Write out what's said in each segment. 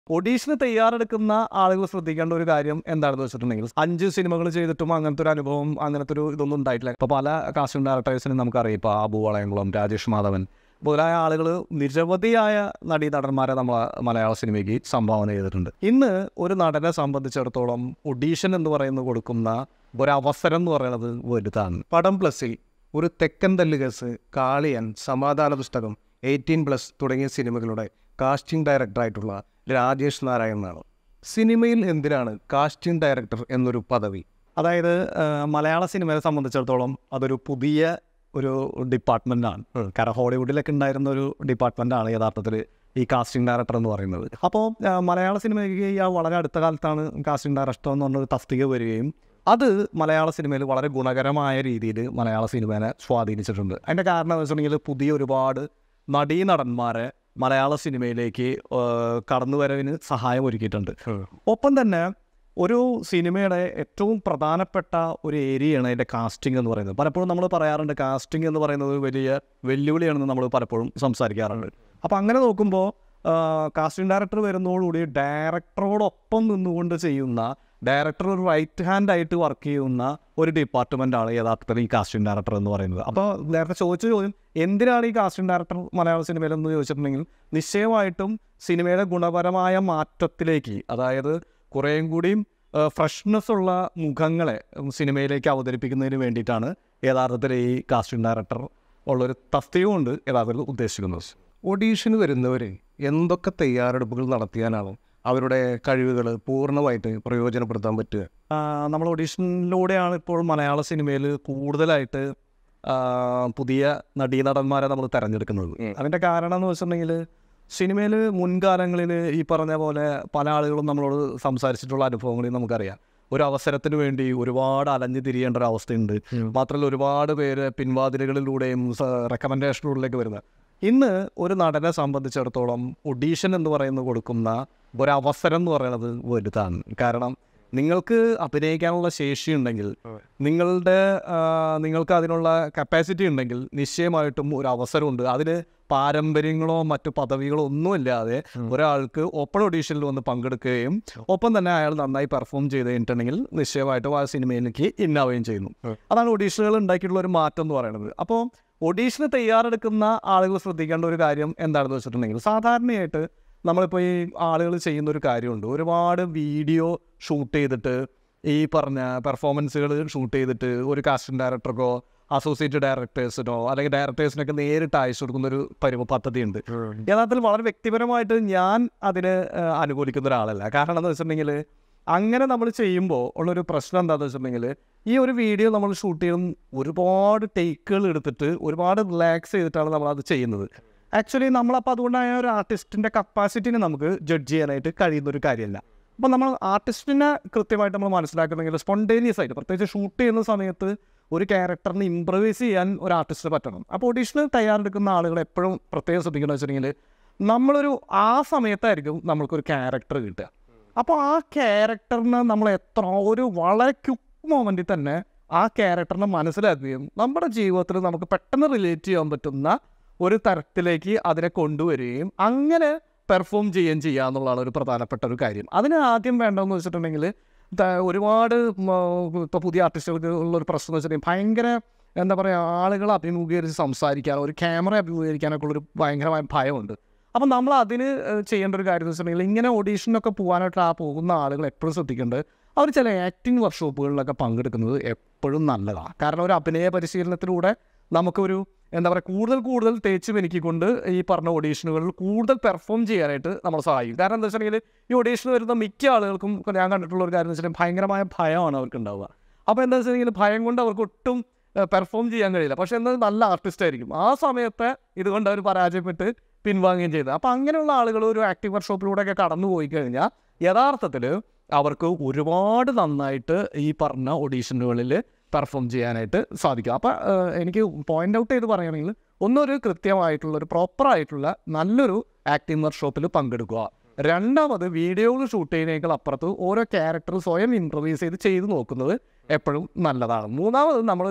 ഒഡീഷന് തയ്യാറെടുക്കുന്ന ആളുകൾ ശ്രദ്ധിക്കേണ്ട ഒരു കാര്യം എന്താണെന്ന് വെച്ചിട്ടുണ്ടെങ്കിൽ അഞ്ച് സിനിമകൾ ചെയ്തിട്ടും അങ്ങനത്തെ ഒരു അനുഭവം അങ്ങനത്തെ ഒരു ഇതൊന്നും ഉണ്ടായിട്ടില്ല ഇപ്പോൾ പല കാസ്റ്റിംഗ് ഡയറക്ടേഴ്സിനും നമുക്കറിയാം ഇപ്പോൾ അബു വളയംകുളം രാജേഷ് മാധവൻ മുതലായ ആളുകൾ നിരവധിയായ നടീ നടന്മാരെ നമ്മൾ മലയാള സിനിമയ്ക്ക് സംഭാവന ചെയ്തിട്ടുണ്ട് ഇന്ന് ഒരു നടനെ സംബന്ധിച്ചിടത്തോളം ഒഡീഷൻ എന്ന് പറയുന്നത് കൊടുക്കുന്ന ഒരവസരം എന്ന് പറയുന്നത് വലുതാണ് പടം പ്ലസിൽ ഒരു തെക്കൻ തല്ലുകേസ് കാളിയൻ സമാധാന പുസ്തകം എയ്റ്റീൻ പ്ലസ് തുടങ്ങിയ സിനിമകളുടെ കാസ്റ്റിംഗ് ഡയറക്ടറായിട്ടുള്ള രാജേഷ് നാരായണനാണ് സിനിമയിൽ എന്തിനാണ് കാസ്റ്റിംഗ് ഡയറക്ടർ എന്നൊരു പദവി അതായത് ആ, മലയാള സിനിമയെ സംബന്ധിച്ചിടത്തോളം അതൊരു പുതിയ ഒരു ഡിപ്പാർട്ട്മെൻറ്റാണ് കാരണം ഹോളിവുഡിലൊക്കെ ഉണ്ടായിരുന്ന ഒരു ഡിപ്പാർട്ട്മെൻറ്റാണ് യഥാർത്ഥത്തിൽ ഈ കാസ്റ്റിംഗ് ഡയറക്ടർ എന്ന് പറയുന്നത് അപ്പോൾ ആ, മലയാള സിനിമയ്ക്ക് ഈ ആ വളരെ അടുത്ത കാലത്താണ് കാസ്റ്റിംഗ് ഡയറക്ടർ എന്ന് പറഞ്ഞൊരു തസ്തിക വരികയും അത് മലയാള സിനിമയിൽ വളരെ ഗുണകരമായ രീതിയിൽ മലയാള സിനിമയെ സ്വാധീനിച്ചിട്ടുണ്ട് അതിൻ്റെ കാരണം എന്ന് വെച്ചിട്ടുണ്ടെങ്കിൽ പുതിയ ഒരുപാട് നടീനടന്മാരെ മലയാള സിനിമയിലേക്ക് ആ, കടന്നുവരവിന് സഹായം ഒരുക്കിയിട്ടുണ്ട് ഒപ്പം തന്നെ ഒരു സിനിമയുടെ ഏറ്റവും പ്രധാനപ്പെട്ട ഒരു ഏരിയയാണ് അതിൻ്റെ കാസ്റ്റിംഗ് എന്ന് പറയുന്നത് പലപ്പോഴും നമ്മൾ പറയാറുണ്ട് കാസ്റ്റിംഗ് എന്ന് പറയുന്നത് ഒരു വലിയ വെല്ലുവിളിയാണെന്ന് നമ്മൾ പലപ്പോഴും സംസാരിക്കാറുണ്ട് അപ്പോൾ അങ്ങനെ നോക്കുമ്പോൾ കാസ്റ്റിംഗ് ഡയറക്ടർ വരുന്നതോടുകൂടി ഡയറക്ടറോടൊപ്പം നിന്നുകൊണ്ട് ചെയ്യുന്ന ഡയറക്ടർ ഒരു റൈറ്റ് ഹാൻഡ് ആയിട്ട് വർക്ക് ചെയ്യുന്ന ഒരു ഡിപ്പാർട്ട്മെൻ്റാണ് യഥാർത്ഥത്തിൽ ഈ കാസ്റ്റിംഗ് ഡയറക്ടർ എന്ന് പറയുന്നത് അപ്പോൾ നേരത്തെ ചോദിച്ച ചോദ്യം എന്തിനാണ് ഈ കാസ്റ്റിംഗ് ഡയറക്ടർ മലയാള സിനിമയിലെന്ന് ചോദിച്ചിട്ടുണ്ടെങ്കിൽ നിശ്ചയമായിട്ടും സിനിമയുടെ ഗുണപരമായ മാറ്റത്തിലേക്ക് അതായത് കുറേയും കൂടിയും ഫ്രഷ്നെസ് ഉള്ള മുഖങ്ങളെ ഉം, സിനിമയിലേക്ക് അവതരിപ്പിക്കുന്നതിന് വേണ്ടിയിട്ടാണ് യഥാർത്ഥത്തിൽ ഈ കാസ്റ്റിംഗ് ഡയറക്ടർ ഉള്ളൊരു തസ്തിക കൊണ്ട് യഥാർത്ഥത്തിൽ ഉദ്ദേശിക്കുന്നത് ഒഡീഷന് വരുന്നവർ എന്തൊക്കെ തയ്യാറെടുപ്പുകൾ നടത്തിയാലാണ് അവരുടെ കഴിവുകൾ പൂർണ്ണമായിട്ട് പ്രയോജനപ്പെടുത്താൻ പറ്റുക ആ, നമ്മൾ ഓഡീഷനിലൂടെയാണ് ഇപ്പോൾ മലയാള സിനിമയിൽ കൂടുതലായിട്ട് ആ, പുതിയ നടീനടന്മാരെ നമ്മൾ തിരഞ്ഞെടുക്കുന്നത് അതിൻ്റെ കാരണം എന്ന് വെച്ചിട്ടുണ്ടെങ്കിൽ സിനിമയിൽ മുൻകാലങ്ങളിൽ ഈ പറഞ്ഞ പോലെ പല ആളുകളും നമ്മളോട് സംസാരിച്ചിട്ടുള്ള അനുഭവങ്ങളിൽ നമുക്കറിയാം ഒരു അവസരത്തിന് വേണ്ടി ഒരുപാട് അലഞ്ഞു തിരിയേണ്ട ഒരു അവസ്ഥയുണ്ട് മാത്രമല്ല ഒരുപാട് പേര് പിൻവാതിലുകളിലൂടെയും റെക്കമെൻഡേഷനിലൂടെയൊക്കെ വരുന്നത് ഇന്ന് ഒരു നടനെ സംബന്ധിച്ചിടത്തോളം ഒഡീഷൻ എന്ന് പറയുന്നത് കൊടുക്കുന്ന ഒരവസരം എന്ന് പറയുന്നത് വലുതാണ് കാരണം നിങ്ങൾക്ക് അഭിനയിക്കാനുള്ള ശേഷി ഉണ്ടെങ്കിൽ നിങ്ങളുടെ ആ, നിങ്ങൾക്ക് അതിനുള്ള കപ്പാസിറ്റി ഉണ്ടെങ്കിൽ നിശ്ചയമായിട്ടും ഒരു അവസരമുണ്ട് അതിന് പാരമ്പര്യങ്ങളോ മറ്റു പദവികളോ ഒന്നുമില്ലാതെ ഒരാൾക്ക് ഓപ്പൺ ഓഡീഷനിൽ വന്ന് പങ്കെടുക്കുകയും ഒപ്പം തന്നെ അയാൾ നന്നായി പെർഫോം ചെയ്ത് കഴിഞ്ഞിട്ടുണ്ടെങ്കിൽ നിശ്ചയമായിട്ടും ആ സിനിമയിലേക്ക് ഇന്നാവുകയും ചെയ്യുന്നു അതാണ് ഒഡീഷനുകൾ ഉണ്ടാക്കിയിട്ടുള്ള ഒരു മാറ്റം എന്ന് പറയുന്നത് അപ്പോൾ ഒഡീഷന് തയ്യാറെടുക്കുന്ന ആളുകൾ ശ്രദ്ധിക്കേണ്ട ഒരു കാര്യം എന്താണെന്ന് വെച്ചിട്ടുണ്ടെങ്കിൽ സാധാരണയായിട്ട് നമ്മളിപ്പോൾ ഈ ആളുകൾ ചെയ്യുന്ന ഒരു കാര്യമുണ്ട് ഒരുപാട് വീഡിയോ ഷൂട്ട് ചെയ്തിട്ട് ഈ പറഞ്ഞ പെർഫോമൻസുകൾ ഷൂട്ട് ചെയ്തിട്ട് ഒരു കാസ്റ്റിംഗ് ഡയറക്ടർക്കോ അസോസിയേറ്റ് ഡയറക്ടേഴ്സിനോ അല്ലെങ്കിൽ ഡയറക്ടേഴ്സിനൊക്കെ നേരിട്ട് അയച്ചു കൊടുക്കുന്ന ഒരു പരിമ പദ്ധതിയുണ്ട് യഥാർത്ഥത്തിൽ വളരെ വ്യക്തിപരമായിട്ട് ഞാൻ അതിന് ആ, അനുകൂലിക്കുന്ന ഒരാളല്ല കാരണം എന്താണെന്ന് വെച്ചിട്ടുണ്ടെങ്കിൽ അങ്ങനെ നമ്മൾ ചെയ്യുമ്പോൾ ഉള്ളൊരു പ്രശ്നം എന്താണെന്ന് വെച്ചിട്ടുണ്ടെങ്കിൽ ഈ ഒരു വീഡിയോ നമ്മൾ ഷൂട്ട് ചെയ്യും ഒരുപാട് ടേക്കുകൾ എടുത്തിട്ട് ഒരുപാട് റിലാക്സ് ചെയ്തിട്ടാണ് നമ്മൾ അത് ചെയ്യുന്നത് ആക്ച്വലി നമ്മളപ്പോൾ അതുകൊണ്ടായ ഒരു ആർട്ടിസ്റ്റിൻ്റെ കപ്പാസിറ്റിനെ നമുക്ക് ജഡ്ജ് ചെയ്യാനായിട്ട് കഴിയുന്ന ഒരു കാര്യമല്ല അപ്പോൾ നമ്മൾ ആർട്ടിസ്റ്റിനെ കൃത്യമായിട്ട് നമ്മൾ മനസ്സിലാക്കുന്നെങ്കിൽ സ്പോണ്ടേനിയസ് ആയിട്ട് പ്രത്യേകിച്ച് ഷൂട്ട് ചെയ്യുന്ന സമയത്ത് ഒരു ക്യാരക്ടറിനെ ഇമ്പ്രവൈസ് ചെയ്യാൻ ഒരു ആർട്ടിസ്റ്റിന് പറ്റണം അപ്പോൾ ഓഡീഷന് തയ്യാറെടുക്കുന്ന ആളുകൾ എപ്പോഴും പ്രത്യേകം ശ്രദ്ധിക്കുന്നത് വെച്ചിട്ടുണ്ടെങ്കിൽ നമ്മളൊരു ആ സമയത്തായിരിക്കും നമ്മൾക്കൊരു ക്യാരക്ടർ കിട്ടുക അപ്പോൾ ആ ക്യാരക്ടറിനെ നമ്മൾ എത്ര ഒരു വളരെ ക്യുക്ക് മൊമെൻറ്റിൽ തന്നെ ആ ക്യാരക്ടറിനെ മനസ്സിലാക്കുകയും നമ്മുടെ ജീവിതത്തിൽ നമുക്ക് പെട്ടെന്ന് റിലേറ്റ് ചെയ്യാൻ പറ്റുന്ന ഒരു തരത്തിലേക്ക് അതിനെ കൊണ്ടുവരികയും അങ്ങനെ പെർഫോം ചെയ്യുകയും ചെയ്യുക എന്നുള്ളതാണ് ഒരു പ്രധാനപ്പെട്ട ഒരു കാര്യം അതിന് ആദ്യം വേണ്ടതെന്ന് വെച്ചിട്ടുണ്ടെങ്കിൽ ത- ഒരുപാട് ഇപ്പോൾ പുതിയ ആർട്ടിസ്റ്റുകൾക്ക് ഉള്ളൊരു പ്രശ്നം എന്ന് വെച്ചിട്ടുണ്ടെങ്കിൽ ഭയങ്കര എന്താ പറയുക ആളുകളെ അഭിമുഖീകരിച്ച് സംസാരിക്കാനോ ഒരു ക്യാമറ അഭിമുഖീകരിക്കാനൊക്കെ ഉള്ളൊരു ഭയങ്കരമായ ഭയമുണ്ട് അപ്പം നമ്മൾ അതിന് ഏഹ്, ചെയ്യേണ്ട ഒരു കാര്യം എന്ന് വെച്ചിട്ടുണ്ടെങ്കിൽ ഇങ്ങനെ ഓഡീഷനൊക്കെ പോകാനായിട്ട് ആ പോകുന്ന ആളുകൾ എപ്പോഴും ശ്രദ്ധിക്കേണ്ടത് അവർ ചില ആക്ടിങ് വർക്ക്ഷോപ്പുകളിലൊക്കെ പങ്കെടുക്കുന്നത് എപ്പോഴും നല്ലതാണ് കാരണം ഒരു അഭിനയ പരിശീലനത്തിലൂടെ നമുക്കൊരു എന്താ പറയുക കൂടുതൽ കൂടുതൽ തേച്ച് മെനിക്കൊണ്ട് ഈ പറഞ്ഞ ഓഡീഷനുകളിൽ കൂടുതൽ പെർഫോം ചെയ്യാനായിട്ട് നമ്മൾ സഹായിക്കും കാരണം എന്താ വെച്ചിട്ടുണ്ടെങ്കിൽ ഈ ഓഡീഷൻ വരുന്ന മിക്ക ആളുകൾക്കും ഇപ്പൊ ഞാൻ കണ്ടിട്ടുള്ള ഒരു കാര്യം എന്ന് വെച്ചിട്ടുണ്ടെങ്കിൽ ഭയങ്കരമായ ഭയമാണ് അവർക്ക് ഉണ്ടാവുക അപ്പോൾ എന്താ വെച്ചിട്ടുണ്ടെങ്കിൽ ഭയം കൊണ്ട് അവർക്ക് ഒട്ടും പെർഫോം ചെയ്യാൻ കഴിയില്ല പക്ഷെ എന്നാൽ നല്ല ആർട്ടിസ്റ്റ് ആയിരിക്കും ആ സമയത്ത് ഇതുകൊണ്ട് അവർ പരാജയപ്പെട്ട് പിൻവാങ്ങുകയും ചെയ്തത് അപ്പോൾ അങ്ങനെയുള്ള ആളുകൾ ഒരു ആക്റ്റീവ് വർക്ക്ഷോപ്പിലൂടെയൊക്കെ കടന്നു പോയി കഴിഞ്ഞാൽ യഥാർത്ഥത്തിൽ അവർക്ക് ഒരുപാട് നന്നായിട്ട് ഈ പറഞ്ഞ ഓഡീഷനുകളിൽ പെർഫോം ചെയ്യാനായിട്ട് സാധിക്കും അപ്പോൾ എനിക്ക് പോയിന്റ് ഔട്ട് ചെയ്ത് പറയുകയാണെങ്കിൽ ഒന്നൊരു കൃത്യമായിട്ടുള്ള ഒരു പ്രോപ്പറായിട്ടുള്ള നല്ലൊരു ആക്ടിംഗ് വർക്ക്ഷോപ്പിൽ പങ്കെടുക്കുക രണ്ടാമത് വീഡിയോകൾ ഷൂട്ട് ചെയ്യുന്നതിനേക്കാൾ അപ്പുറത്ത് ഓരോ ക്യാരക്ടർ സ്വയം ഇംപ്രവൈസ് ചെയ്ത് ചെയ്ത് നോക്കുന്നത് എപ്പോഴും നല്ലതാണ് മൂന്നാമത് നമ്മളൊരു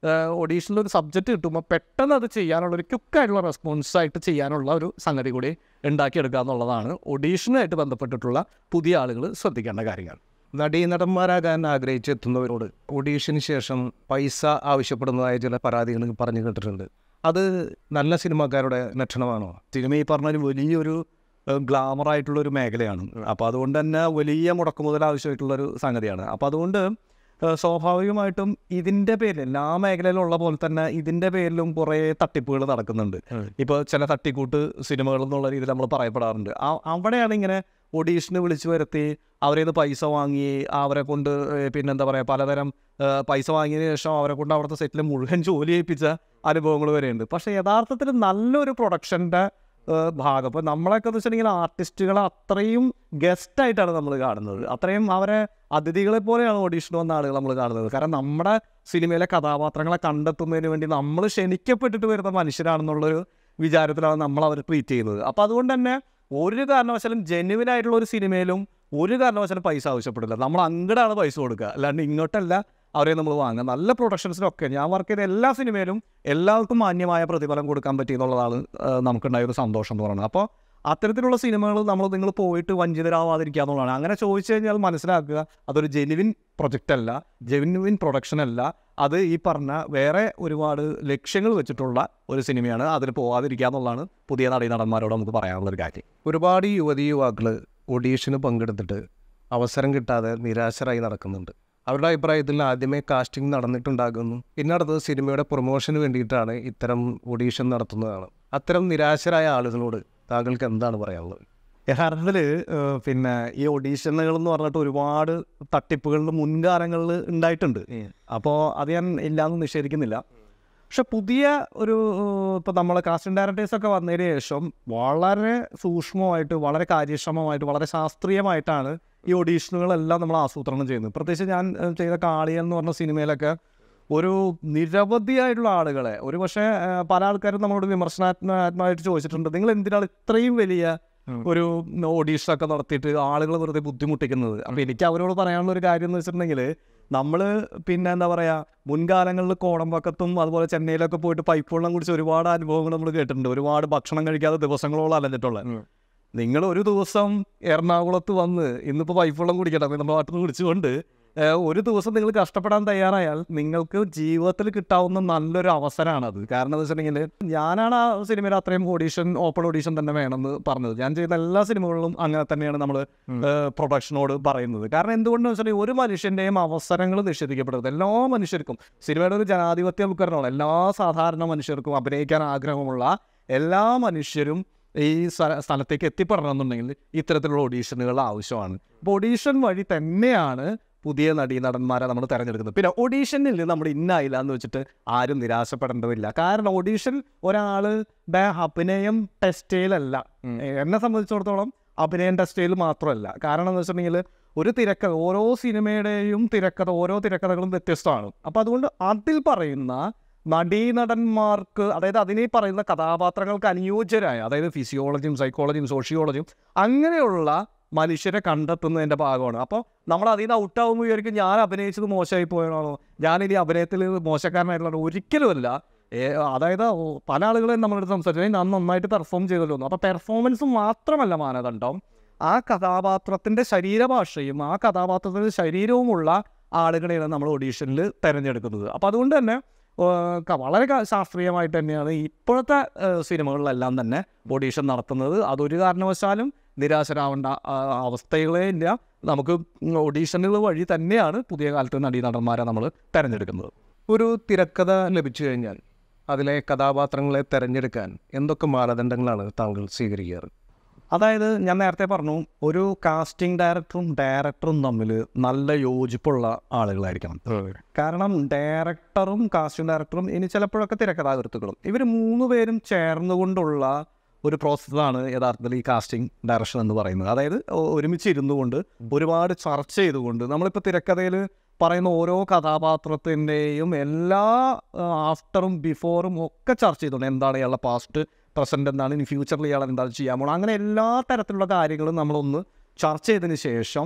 ഒഡീഷനിൽ ഒരു സബ്ജക്റ്റ് കിട്ടുമ്പോൾ പെട്ടെന്ന് അത് ചെയ്യാനുള്ള ഒരു ക്വിക്കായിട്ടുള്ള റെസ്പോൺസ് ആയിട്ട് ചെയ്യാനുള്ള ഒരു സംഗതി കൂടി ഉണ്ടാക്കിയെടുക്കുക എന്നുള്ളതാണ് ഒഡീഷനുമായിട്ട് ബന്ധപ്പെട്ടിട്ടുള്ള പുതിയ ആളുകൾ ശ്രദ്ധിക്കേണ്ട കാര്യങ്ങൾ നടീനടന്മാരാകാൻ ആഗ്രഹിച്ചെത്തുന്നവരോട് ഓഡീഷന് ശേഷം പൈസ ആവശ്യപ്പെടുന്നതായ ചില പരാതികൾ പറഞ്ഞു കേട്ടിട്ടുണ്ട് അത് നല്ല സിനിമാക്കാരുടെ ലക്ഷണമാണോ സിനിമ ഈ പറഞ്ഞ ഒരു വലിയൊരു ഗ്ലാമർ ആയിട്ടുള്ള ഒരു മേഖലയാണ് അപ്പോൾ അതുകൊണ്ട് തന്നെ വലിയ മുടക്കുമുതൽ ആവശ്യമായിട്ടുള്ളൊരു സംഗതിയാണ് അപ്പോൾ അതുകൊണ്ട് ഏഹ്, സ്വാഭാവികമായിട്ടും ഇതിൻ്റെ പേരിൽ എല്ലാ മേഖലയിലുള്ള പോലെ തന്നെ ഇതിൻ്റെ പേരിലും കുറേ തട്ടിപ്പുകൾ നടക്കുന്നുണ്ട് ഇപ്പോൾ ചില തട്ടിക്കൂട്ട് സിനിമകൾ എന്നുള്ള രീതിയിൽ നമ്മൾ പറയപ്പെടാറുണ്ട് ആ- അവിടെയാണ് ഇങ്ങനെ ഒഡീഷന് വിളിച്ചു വരുത്തി അവരെ നിന്ന് പൈസ വാങ്ങി അവരെ കൊണ്ട് ഏഹ്, പിന്നെന്താ പറയുക പലതരം ഏഹ്, പൈസ വാങ്ങിയതിന് ശേഷം അവരെ കൊണ്ട് അവിടുത്തെ സെറ്റിൽ മുഴുവൻ ജോലി ചെയ്യിപ്പിച്ച അനുഭവങ്ങൾ വരെയുണ്ട് പക്ഷേ യഥാർത്ഥത്തിൽ നല്ലൊരു പ്രൊഡക്ഷൻ്റെ ഭാഗം ഇപ്പോൾ നമ്മളൊക്കെ എന്ന് വെച്ചിട്ടുണ്ടെങ്കിൽ ആർട്ടിസ്റ്റുകളെ അത്രയും ഗസ്റ്റായിട്ടാണ് നമ്മൾ കാണുന്നത് അത്രയും അവരെ അതിഥികളെ പോലെയാണ് ഓഡീഷൻ വന്ന ആളുകൾ നമ്മൾ കാണുന്നത് കാരണം നമ്മുടെ സിനിമയിലെ കഥാപാത്രങ്ങളെ കണ്ടെത്തുന്നതിന് വേണ്ടി നമ്മൾ ക്ഷണിക്കപ്പെട്ടിട്ട് വരുന്ന മനുഷ്യരാണെന്നുള്ളൊരു വിചാരത്തിലാണ് നമ്മൾ അവർ ട്രീറ്റ് ചെയ്യുന്നത് അപ്പോൾ അതുകൊണ്ട് തന്നെ ഒരു കാരണവശാലും ജെന്യുവൻ ആയിട്ടുള്ള ഒരു സിനിമയിലും ഒരു കാരണവശാലും പൈസ ആവശ്യപ്പെടില്ല നമ്മൾ അങ്ങോട്ടാണ് പൈസ കൊടുക്കുക അല്ലാണ്ട് ഇങ്ങോട്ടല്ല അവരെ നമ്മൾ വാങ്ങുക നല്ല പ്രൊഡക്ഷൻസിലൊക്കെ ഞാൻ വർക്ക് ചെയ്ത എല്ലാ സിനിമയിലും എല്ലാവർക്കും മാന്യമായ പ്രതിഫലം കൊടുക്കാൻ പറ്റി എന്നുള്ളതാണ് ആ, നമുക്കുണ്ടായ ഒരു സന്തോഷം എന്ന് പറയുന്നത് അപ്പോൾ അത്തരത്തിലുള്ള സിനിമകൾ നമ്മൾ നിങ്ങൾ പോയിട്ട് വഞ്ചിതരാവാതിരിക്കുക എന്നുള്ളതാണ് അങ്ങനെ ചോദിച്ചു കഴിഞ്ഞാൽ മനസ്സിലാക്കുക അതൊരു ജെനുവിൻ പ്രൊജക്റ്റ് അല്ല ജെനുവിൻ പ്രൊഡക്ഷൻ അല്ല അത് ഈ പറഞ്ഞ വേറെ ഒരുപാട് ലക്ഷ്യങ്ങൾ വെച്ചിട്ടുള്ള ഒരു സിനിമയാണ് അതിൽ പോവാതിരിക്കുക എന്നുള്ളതാണ് പുതിയ നടീനടന്മാരോട് നമുക്ക് പറയാനുള്ളൊരു കാര്യം ഒരുപാട് യുവതി യുവാക്കൾ ഓഡീഷന് പങ്കെടുത്തിട്ട് അവസരം കിട്ടാതെ നിരാശരായി നടക്കുന്നുണ്ട് അവരുടെ അഭിപ്രായത്തിൽ ആദ്യമേ കാസ്റ്റിംഗ് നടന്നിട്ടുണ്ടാകുന്നു പിന്നെ അടുത്തത് സിനിമയുടെ പ്രൊമോഷന് വേണ്ടിയിട്ടാണ് ഇത്തരം ഓഡീഷൻ നടത്തുന്നതാണ് അത്തരം നിരാശരായ ആളുകളോട് താങ്കൾക്ക് എന്താണ് പറയാനുള്ളത് യഥാർത്ഥത്തിൽ പിന്നെ ഈ ഓഡീഷനുകൾ എന്ന് പറഞ്ഞിട്ട് ഒരുപാട് തട്ടിപ്പുകളിൽ മുൻകാലങ്ങളിൽ ഉണ്ടായിട്ടുണ്ട് അപ്പോൾ അത് ഞാൻ ഇല്ലാന്ന് നിഷേധിക്കുന്നില്ല പക്ഷെ പുതിയ ഒരു ഇപ്പോൾ നമ്മൾ കാസ്റ്റിംഗ് ഡയറക്ടേഴ്സൊക്കെ വന്നതിന് ശേഷം വളരെ സൂക്ഷ്മമായിട്ട് വളരെ കാര്യക്ഷമമായിട്ട് വളരെ ശാസ്ത്രീയമായിട്ടാണ് ഈ ഓഡീഷനുകളെല്ലാം നമ്മൾ ആസൂത്രണം ചെയ്യുന്നത് പ്രത്യേകിച്ച് ഞാൻ ഏഹ്, ചെയ്ത കാളിയൻ എന്ന് പറഞ്ഞ സിനിമയിലൊക്കെ ഒരു നിരവധിയായിട്ടുള്ള ആളുകളെ ഒരു പക്ഷേ ഏഹ്, പല ആൾക്കാരും നമ്മളോട് വിമർശനാത്മകമായിട്ട് ചോദിച്ചിട്ടുണ്ട് നിങ്ങൾ എന്തിനാണ് ഇത്രയും വലിയ ഒരു ഓഡീഷനൊക്കെ നടത്തിയിട്ട് ആളുകൾ വെറുതെ ബുദ്ധിമുട്ടിക്കുന്നത് അപ്പോൾ എനിക്ക് അവരോട് പറയാനുള്ള ഒരു കാര്യം എന്ന് വെച്ചിട്ടുണ്ടെങ്കിൽ നമ്മൾ പിന്നെ എന്താ പറയുക മുൻകാലങ്ങളിൽ കോടമ്പക്കത്തും അതുപോലെ ചെന്നൈയിലൊക്കെ പോയിട്ട് പൈപ്പ് വെള്ളം കുടിച്ച് ഒരുപാട് അനുഭവങ്ങൾ നമ്മൾ കേട്ടിട്ടുണ്ട് ഒരുപാട് ഭക്ഷണം കഴിക്കാതെ ദിവസങ്ങളോളം അലഞ്ഞിട്ടുള്ളത് നിങ്ങൾ ഒരു ദിവസം എറണാകുളത്ത് വന്ന് ഇന്നിപ്പോൾ പൈപ്പ് വെള്ളം കുടിക്കട്ടെ നമ്മുടെ നാട്ടിൽ നിന്ന് കുടിച്ചുകൊണ്ട് ഏഹ്, ഒരു ദിവസം നിങ്ങൾ കഷ്ടപ്പെടാൻ തയ്യാറായാൽ നിങ്ങൾക്ക് ജീവിതത്തിൽ കിട്ടാവുന്ന നല്ലൊരു അവസരമാണത് കാരണം എന്ന് വെച്ചിട്ടുണ്ടെങ്കിൽ ഞാനാണ് ആ സിനിമയിൽ അത്രയും ഓഡീഷൻ ഓപ്പൺ ഓഡീഷൻ തന്നെ വേണമെന്ന് പറഞ്ഞത് ഞാൻ ചെയ്ത എല്ലാ സിനിമകളിലും അങ്ങനെ തന്നെയാണ് നമ്മൾ പ്രൊഡക്ഷനോട് പറയുന്നത് കാരണം എന്തുകൊണ്ടെന്ന് വെച്ചിട്ടുണ്ടെങ്കിൽ ഒരു മനുഷ്യൻ്റെയും അവസരങ്ങൾ നിഷേധിക്കപ്പെടരുത് എല്ലാ മനുഷ്യർക്കും സിനിമയുടെ ഒരു ജനാധിപത്യവൽക്കരണമാണ് എല്ലാ സാധാരണ മനുഷ്യർക്കും അഭിനയിക്കാൻ ആഗ്രഹമുള്ള എല്ലാ മനുഷ്യരും ഈ സ്ഥല- സ്ഥലത്തേക്ക് എത്തിപ്പെടണമെന്നുണ്ടെങ്കിൽ ഇത്തരത്തിലുള്ള ഓഡീഷനുകൾ ആവശ്യമാണ് അപ്പോൾ ഓഡീഷൻ വഴി തന്നെയാണ് പുതിയ നടീ നടന്മാരെ നമ്മൾ തിരഞ്ഞെടുക്കുന്നത് പിന്നെ ഓഡീഷനിൽ നമ്മൾ ഇന്നായില്ല എന്ന് വെച്ചിട്ട് ആരും നിരാശപ്പെടേണ്ടതില്ല കാരണം ഓഡീഷൻ ഒരാളുടെ അഭിനയം ടെസ്റ്റ് ചെയ്യലല്ല എന്നെ സംബന്ധിച്ചിടത്തോളം അഭിനയം ടെസ്റ്റ് ചെയ്യൽ മാത്രമല്ല കാരണം എന്ന് വെച്ചിട്ടുണ്ടെങ്കിൽ ഒരു തിരക്കഥ ഓരോ സിനിമയുടെയും തിരക്കഥ ഓരോ തിരക്കഥകളും വ്യത്യസ്തമാണ് അപ്പോൾ അതുകൊണ്ട് അതിൽ പറയുന്ന നടീനടന്മാർക്ക് അതായത് അതിനെ പറയുന്ന കഥാപാത്രങ്ങൾക്ക് അനുയോജ്യരായ അതായത് ഫിസിയോളജിയും സൈക്കോളജിയും സോഷ്യോളജിയും അങ്ങനെയുള്ള മനുഷ്യരെ കണ്ടെത്തുന്നതിൻ്റെ ഭാഗമാണ് അപ്പോൾ നമ്മൾ അതിൽ നിന്ന് ഔട്ടാവുമ്പോൾ വിചാരിക്കും ഞാൻ അഭിനയിച്ചത് മോശമായി പോയതാണോ ഞാനിനി അഭിനയത്തിൽ മോശക്കാരനായിട്ടുള്ള ഒരിക്കലുമല്ല ഏ, അതായത് ഓ- പല ആളുകളും നമ്മളോട് സംസാരിച്ചു ഞാൻ നന്നായിട്ട് പെർഫോം ചെയ്തല്ലോ അപ്പോൾ പെർഫോമൻസ് മാത്രമല്ല മാനദണ്ഡം ആ കഥാപാത്രത്തിൻ്റെ ശരീരഭാഷയും ആ കഥാപാത്രത്തിൻ്റെ ശരീരവുമുള്ള ആളുകളെയാണ് നമ്മൾ ഓഡീഷനിൽ തിരഞ്ഞെടുക്കുന്നത് അപ്പോൾ അതുകൊണ്ട് തന്നെ ഏ, ക- വളരെ ക- ശാസ്ത്രീയമായിട്ട് തന്നെയാണ് ഇപ്പോഴത്തെ ഏ, സിനിമകളിലെല്ലാം തന്നെ ഓഡീഷൻ നടത്തുന്നത് അതൊരു കാരണവശാലും നിരാശരാവേണ്ട ആ, അവസ്ഥകളേ ഇല്ല നമുക്ക് ഓഡീഷനുകൾ വഴി തന്നെയാണ് പുതിയ കാലത്ത് നടീനടന്മാരെ നമ്മൾ തിരഞ്ഞെടുക്കുന്നത് ഒരു തിരക്കഥ ലഭിച്ചു കഴിഞ്ഞാൽ അതിലെ കഥാപാത്രങ്ങളെ തിരഞ്ഞെടുക്കാൻ എന്തൊക്കെ മാനദണ്ഡങ്ങളാണ് താങ്കൾ സ്വീകരിക്കാറ് അതായത് ഞാൻ നേരത്തെ പറഞ്ഞു ഒരു കാസ്റ്റിംഗ് ഡയറക്ടറും ഡയറക്ടറും തമ്മിൽ നല്ല യോജിപ്പുള്ള ആളുകളായിരിക്കണം കാരണം ഡയറക്ടറും കാസ്റ്റിംഗ് ഡയറക്ടറും ഇനി ചിലപ്പോഴൊക്കെ തിരക്കഥാകൃത്തുക്കളും ഇവർ മൂന്ന് പേരും ചേർന്നുകൊണ്ടുള്ള ഒരു പ്രോസസ്സാണ് യഥാർത്ഥത്തിൽ ഈ കാസ്റ്റിംഗ് ഡയറക്ഷൻ എന്ന് പറയുന്നത് അതായത് ഒ- ഒരുമിച്ച് ഇരുന്നു കൊണ്ട് ഒരുപാട് ചർച്ച ചെയ്തുകൊണ്ട് നമ്മളിപ്പോൾ തിരക്കഥയിൽ പറയുന്ന ഓരോ കഥാപാത്രത്തിൻ്റെയും എല്ലാ ആഫ്റ്ററും ബിഫോറും ഒക്കെ ചർച്ച ചെയ്തുകൊണ്ട് എന്താണ് ഇയാളുടെ പാസ്റ്റ് പ്രസൻറ്റ് എന്താണ് ഇനി ഫ്യൂച്ചറിൽ ഇയാൾ എന്താണ് ചെയ്യാൻ പോകണം അങ്ങനെ എല്ലാ തരത്തിലുള്ള കാര്യങ്ങളും നമ്മളൊന്ന് ചർച്ച ചെയ്തതിന് ശേഷം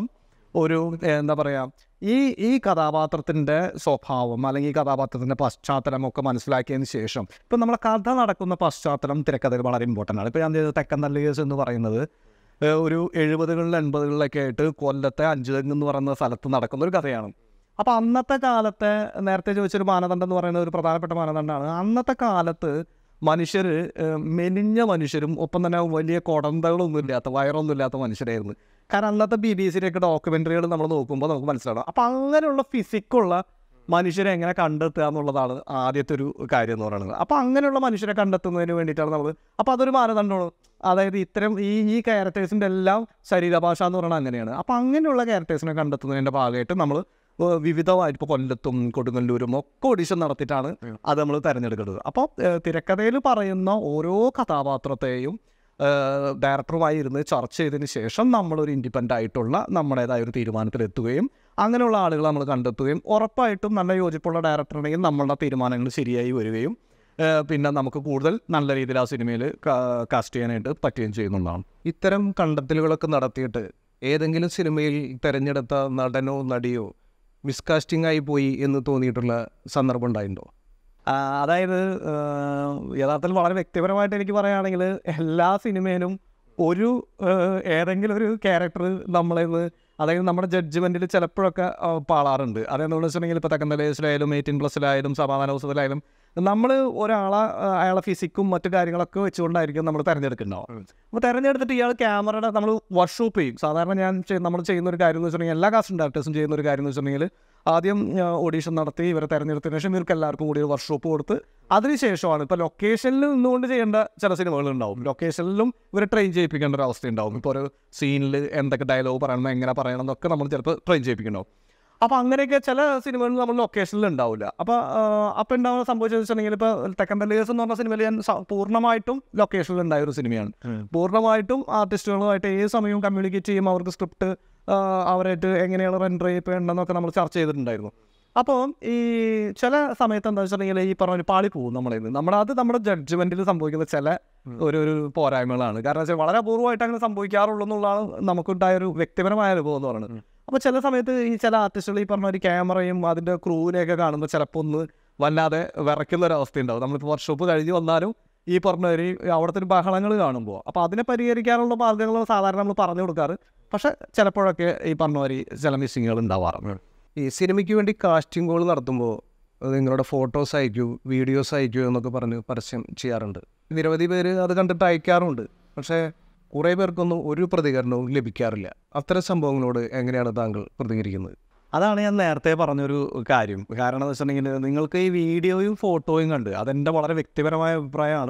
ഒരു ഏ, എന്താ പറയുക ഈ ഈ കഥാപാത്രത്തിൻ്റെ സ്വഭാവം അല്ലെങ്കിൽ ഈ കഥാപാത്രത്തിൻ്റെ പശ്ചാത്തലം ഒക്കെ മനസ്സിലാക്കിയതിന് ശേഷം ഇപ്പം നമ്മളെ കഥ നടക്കുന്ന പശ്ചാത്തലം തിരക്കഥയിൽ വളരെ ഇമ്പോർട്ടൻ്റ് ആണ് ഇപ്പോൾ ഞാൻ ചെയ്ത തെക്കൻ തല്ലുകേസ് എന്ന് പറയുന്നത് ഏ, ഒരു എഴുപതുകളിൽ എൺപതുകളിലൊക്കെ ആയിട്ട് കൊല്ലത്തെ അഞ്ചുതെങ്ങ് എന്ന് പറയുന്ന സ്ഥലത്ത് നടക്കുന്ന ഒരു കഥയാണ് അപ്പോൾ അന്നത്തെ കാലത്തെ നേരത്തെ ചോദിച്ചൊരു മാനദണ്ഡം എന്ന് പറയുന്നത് ഒരു പ്രധാനപ്പെട്ട മാനദണ്ഡമാണ് അന്നത്തെ കാലത്ത് മനുഷ്യർ മെലിഞ്ഞ മനുഷ്യരും ഒപ്പം തന്നെ വലിയ കുടന്തകളൊന്നും ഇല്ലാത്ത വയറൊന്നും ഇല്ലാത്ത മനുഷ്യരായിരുന്നു കാരണം അന്നത്തെ ബി ബി സിയിലൊക്കെ ഡോക്യുമെൻ്ററികൾ നമ്മൾ നോക്കുമ്പോൾ നമുക്ക് മനസ്സിലാവും അപ്പോൾ അങ്ങനെയുള്ള ഫിസിക്കുള്ള മനുഷ്യരെ എങ്ങനെ കണ്ടെത്തുക എന്നുള്ളതാണ് ആദ്യത്തെ ഒരു കാര്യം എന്ന് പറയുന്നത് അപ്പോൾ അങ്ങനെയുള്ള മനുഷ്യരെ കണ്ടെത്തുന്നതിന് വേണ്ടിയിട്ടാണ് നമ്മൾ അപ്പോൾ അതൊരു മാനദണ്ഡമാണ് അതായത് ഇത്തരം ഈ ഈ ക്യാരക്ടേഴ്സിൻ്റെ എല്ലാം ശരീരഭാഷ എന്ന് പറയുന്നത് അങ്ങനെയാണ് അപ്പോൾ അങ്ങനെയുള്ള ക്യാരക്ടേഴ്സിനെ കണ്ടെത്തുന്നതിൻ്റെ ഭാഗമായിട്ട് നമ്മൾ വിവിധമായിട്ട് ഇപ്പോൾ കൊല്ലത്തും കൊടുങ്ങല്ലൂരും ഒക്കെ ഓഡിഷൻ നടത്തിയിട്ടാണ് അത് നമ്മൾ തിരഞ്ഞെടുക്കുന്നത് അപ്പോൾ തിരക്കഥയിൽ പറയുന്ന ഓരോ കഥാപാത്രത്തെയും ഏഹ്, ഡയറക്ടറുമായി ഇരുന്ന് ചർച്ച ചെയ്തതിന് ശേഷം നമ്മളൊരു ഇൻഡിപെൻഡൻ്റ് ആയിട്ടുള്ള നമ്മുടേതായ ഒരു തീരുമാനത്തിലെത്തുകയും അങ്ങനെയുള്ള ആളുകൾ നമ്മൾ കണ്ടെത്തുകയും ഉറപ്പായിട്ടും നല്ല യോജിപ്പുള്ള ഡയറക്ടറുണ്ടെങ്കിൽ നമ്മളുടെ തീരുമാനങ്ങൾ ശരിയായി വരികയും ഏഹ്, പിന്നെ നമുക്ക് കൂടുതൽ നല്ല രീതിയിൽ ആ സിനിമയിൽ കാസ്റ്റ് ചെയ്യാനായിട്ട് പറ്റുകയും ചെയ്യുന്നുള്ളതാണ് ഇത്തരം കണ്ടെത്തലുകളൊക്കെ നടത്തിയിട്ട് ഏതെങ്കിലും സിനിമയിൽ തിരഞ്ഞെടുത്ത നടനോ നടിയോ മിസ്കാസ്റ്റിംഗ് ആയി പോയി എന്ന് തോന്നിയിട്ടുള്ള സന്ദർഭം ഉണ്ടായിട്ടുണ്ടോ ആ, അതായത് ആ, യഥാർത്ഥത്തിൽ വളരെ വ്യക്തിപരമായിട്ട് എനിക്ക് പറയുകയാണെങ്കിൽ എല്ലാ സിനിമയിലും ഒരു ആ, ഏതെങ്കിലും ഒരു ക്യാരക്ടർ നമ്മളിന്ന് അതായത് നമ്മുടെ ജഡ്ജ്മെൻറ്റിൽ ചിലപ്പോഴൊക്കെ ആ, പാളാറുണ്ട് അതെന്ന് വെച്ചിട്ടുണ്ടെങ്കിൽ ഇപ്പോൾ തെക്കന്തലേസിലായാലും എയ്റ്റീൻ പ്ലസിലായാലും സമാധാന ഹൗസത്തിലായാലും നമ്മൾ ഒരാളെ ആ, അയാളെ ഫിസിക്കും മറ്റു കാര്യങ്ങളൊക്കെ വെച്ചുകൊണ്ടായിരിക്കും നമ്മൾ തിരഞ്ഞെടുക്കുന്നുണ്ടാവും അപ്പോൾ തിരഞ്ഞെടുത്തിട്ട് ഇയാൾ ക്യാമറയുടെ നമ്മൾ വർക്ക്ഷോപ്പ് ചെയ്യും സാധാരണ ഞാൻ നമ്മൾ ചെയ്യുന്ന ഒരു കാര്യം എന്ന് വെച്ചിട്ടുണ്ടെങ്കിൽ എല്ലാ കാസ്റ്റിംഗ് ഡയറക്ടേഴ്സും ചെയ്യുന്ന ഒരു കാര്യം എന്ന് വെച്ചിട്ടുണ്ടെങ്കിൽ ആദ്യം ഓഡീഷൻ നടത്തി ഇവരെ തെരഞ്ഞെടുത്തതിന് ശേഷം ഇവർക്ക് എല്ലാവർക്കും കൂടി ഒരു വർക്ക്ഷോപ്പ് കൊടുത്ത് അതിനുശേഷമാണ് ഇപ്പോൾ ലൊക്കേഷനിൽ നിന്നുകൊണ്ട് ചെയ്യേണ്ട ചില സിനിമകൾ ഉണ്ടാവും ലൊക്കേഷനിലും ഇവരെ ട്രെയിൻ ചെയ്യിപ്പിക്കേണ്ട ഒരു അവസ്ഥ ഉണ്ടാവും ഇപ്പോൾ ഒരു സീനിൽ എന്തൊക്കെ ഡയലോഗ് പറയണം എങ്ങനെ പറയണം എന്നൊക്കെ നമ്മൾ ചിലപ്പോൾ ട്രെയിൻ ചെയ്യിപ്പിക്കണ്ടാവും അപ്പോൾ അങ്ങനെയൊക്കെ ചില സിനിമകളിൽ നമ്മൾ ലൊക്കേഷനിൽ ഉണ്ടാവില്ല അപ്പോൾ അപ്പോൾ ഉണ്ടാവുന്ന സംഭവിച്ചതെന്ന് വെച്ചിട്ടുണ്ടെങ്കിൽ ഇപ്പോൾ തെക്കൻ ബല്ലേഴ്സ് എന്ന് പറഞ്ഞ സിനിമയിൽ ഞാൻ സ- പൂർണ്ണമായിട്ടും ലൊക്കേഷനിൽ ഉണ്ടായ ഒരു സിനിമയാണ് പൂർണ്ണമായിട്ടും ആർട്ടിസ്റ്റുകളുമായിട്ട് ഏത് സമയവും കമ്മ്യൂണിക്കേറ്റ് ചെയ്യും അവർക്ക് സ്ക്രിപ്റ്റ് അവരായിട്ട് എങ്ങനെയാണ് റെൻഡർ ചെയ്യപ്പെടേണ്ടതെന്നൊക്കെ നമ്മൾ ചർച്ച ചെയ്തിട്ടുണ്ടായിരുന്നു അപ്പോൾ ഈ ചില സമയത്ത് എന്താ വെച്ചിട്ടുണ്ടെങ്കിൽ ഈ പറഞ്ഞ ഒരു പാളി പോകും നമ്മളെ നമ്മുടെ അത് നമ്മുടെ ജഡ്ജ്മെൻറ്റിൽ സംഭവിക്കുന്ന ചില ഒരു ഒരു പോരായ്മകളാണ് കാരണം വെച്ചാൽ വളരെ അപൂർവമായിട്ട് അങ്ങനെ സംഭവിക്കാറുള്ളൂ എന്നുള്ളതാണ് നമുക്കുണ്ടായ ഒരു വ്യക്തിപരമായ അനുഭവം എന്ന് പറയുന്നത് അപ്പോൾ ചില സമയത്ത് ഈ ചില ആർട്ടിസ്റ്റുകൾ ഈ പറഞ്ഞ ഒരു ക്യാമറയും അതിൻ്റെ ക്രൂവിനെയൊക്കെ കാണുമ്പോൾ ചിലപ്പോൾ ഒന്ന് വല്ലാതെ വിറയ്ക്കുന്ന ഒരു അവസ്ഥ ഉണ്ടാവും നമ്മളിപ്പോൾ വർക്ക്ഷോപ്പ് കഴിഞ്ഞ് വന്നാലും ഈ പറഞ്ഞ ഒരു അവിടുത്തെ ഒരു ബഹളങ്ങൾ കാണുമ്പോൾ അപ്പോൾ അതിനെ പരിഹരിക്കാനുള്ള മാർഗ്ഗങ്ങൾ സാധാരണ നമ്മൾ പറഞ്ഞു കൊടുക്കാറ് പക്ഷേ ചിലപ്പോഴൊക്കെ ഈ പറഞ്ഞ മാതിരി ചില മിസ്സിങ്ങുകൾ ഉണ്ടാവാറുണ്ട് ഈ സിനിമയ്ക്ക് വേണ്ടി കാസ്റ്റിംഗ് കോൾ നടത്തുമ്പോൾ നിങ്ങളുടെ ഫോട്ടോസ് അയക്കൂ വീഡിയോസ് അയക്കൂ എന്നൊക്കെ പറഞ്ഞ് പരസ്യം ചെയ്യാറുണ്ട് നിരവധി പേര് അത് കണ്ടിട്ട് അയക്കാറുമുണ്ട് പക്ഷേ കുറേ പേർക്കൊന്നും ഒരു പ്രതികരണവും ലഭിക്കാറില്ല അത്തരം സംഭവങ്ങളോട് എങ്ങനെയാണ് താങ്കൾ പ്രതികരിക്കുന്നത് അതാണ് ഞാൻ നേരത്തെ പറഞ്ഞൊരു കാര്യം കാരണം എന്ന് വെച്ചിട്ടുണ്ടെങ്കിൽ നിങ്ങൾക്ക് ഈ വീഡിയോയും ഫോട്ടോയും കണ്ട് അതെൻ്റെ വളരെ വ്യക്തിപരമായ അഭിപ്രായമാണ്